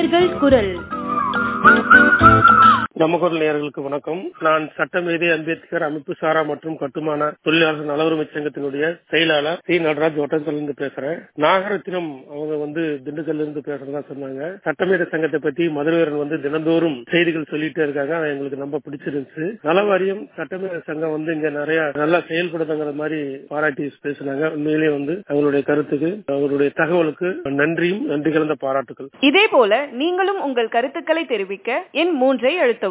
நேயர்கள் குரல் நமக்குரல் நேயர்களுக்கு வணக்கம் நான் சட்டமேதை அம்பேத்கர் அமைப்பு சாரா மற்றும் கட்டுமான தொழிலாளர் நல உரிமை சங்கத்தினுடைய செயலாளர் சி நடராஜ் ஒட்டத்தில் இருந்து பேசுறேன் நாகரத்தினம் அவங்க வந்து திண்டுக்கல்ல இருந்து பேசுறதா சொன்னாங்க சட்டமேதை சங்கத்தை பத்தி மதுரைவரன் வந்து தினந்தோறும் செய்திகள் சொல்லிட்டே இருக்காங்க அது எங்களுக்கு ரொம்ப பிடிச்சிருந்துச்சு நலவாரியம் சட்டமேதை சங்கம் வந்து இங்க நிறைய நல்லா செயல்படுதுங்கிற மாதிரி பாராட்டி பேசினாங்க உண்மையிலேயே வந்து அவங்களுடைய கருத்துக்கு அவருடைய தகவலுக்கு நன்றியும் நன்றி கலந்த பாராட்டுகள் இதே போல நீங்களும் உங்கள் கருத்துக்களை தெரிவிக்க எண் மூன்றை அழுத்தவும்